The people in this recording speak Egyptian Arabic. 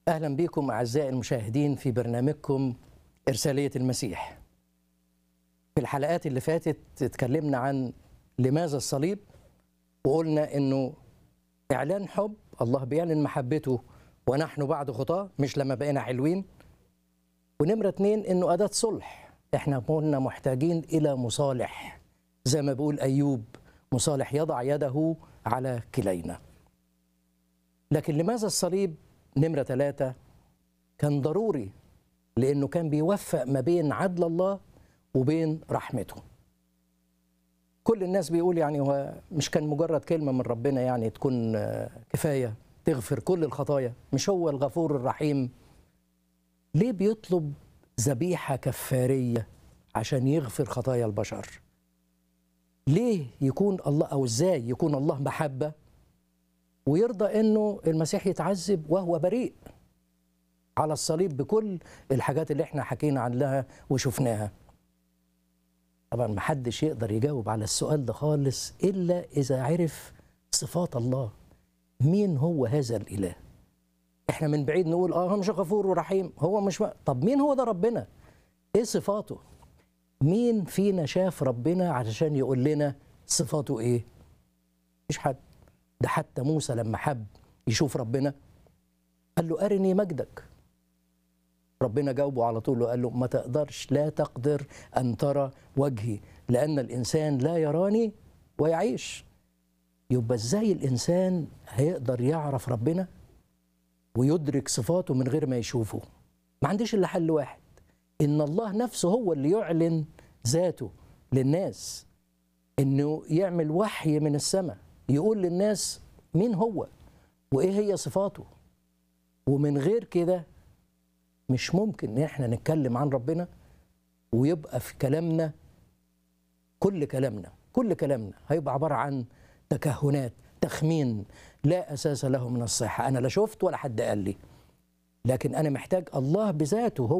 اهلا بكم اعزائي المشاهدين في برنامجكم ارساليه المسيح. في الحلقات اللي فاتت اتكلمنا عن لماذا الصليب وقلنا انه اعلان حب الله بيعلن محبته ونحن بعد خطاه مش لما بقينا حلوين. ونمره اتنين انه اداه صلح احنا كنا محتاجين الى مصالح زي ما بيقول ايوب مصالح يضع يده على كلينا. لكن لماذا الصليب نمرة ثلاثة كان ضروري لأنه كان بيوفق ما بين عدل الله وبين رحمته كل الناس بيقول يعني هو مش كان مجرد كلمة من ربنا يعني تكون كفاية تغفر كل الخطايا مش هو الغفور الرحيم ليه بيطلب ذبيحة كفارية عشان يغفر خطايا البشر ليه يكون الله أو إزاي يكون الله محبة ويرضى انه المسيح يتعذب وهو بريء على الصليب بكل الحاجات اللي احنا حكينا عنها وشفناها طبعا ما حدش يقدر يجاوب على السؤال ده خالص الا اذا عرف صفات الله مين هو هذا الاله احنا من بعيد نقول اه هو مش غفور ورحيم هو مش م... طب مين هو ده ربنا ايه صفاته مين فينا شاف ربنا علشان يقول لنا صفاته ايه مفيش حد ده حتى موسى لما حب يشوف ربنا قال له أرني مجدك ربنا جاوبه على طول وقال له ما تقدرش لا تقدر أن ترى وجهي لأن الإنسان لا يراني ويعيش يبقى إزاي الإنسان هيقدر يعرف ربنا ويدرك صفاته من غير ما يشوفه ما عنديش إلا حل واحد إن الله نفسه هو اللي يعلن ذاته للناس إنه يعمل وحي من السماء يقول للناس مين هو وايه هي صفاته ومن غير كده مش ممكن ان احنا نتكلم عن ربنا ويبقى في كلامنا كل كلامنا كل كلامنا هيبقى عباره عن تكهنات تخمين لا اساس له من الصحه انا لا شفت ولا حد قال لي لكن انا محتاج الله بذاته هو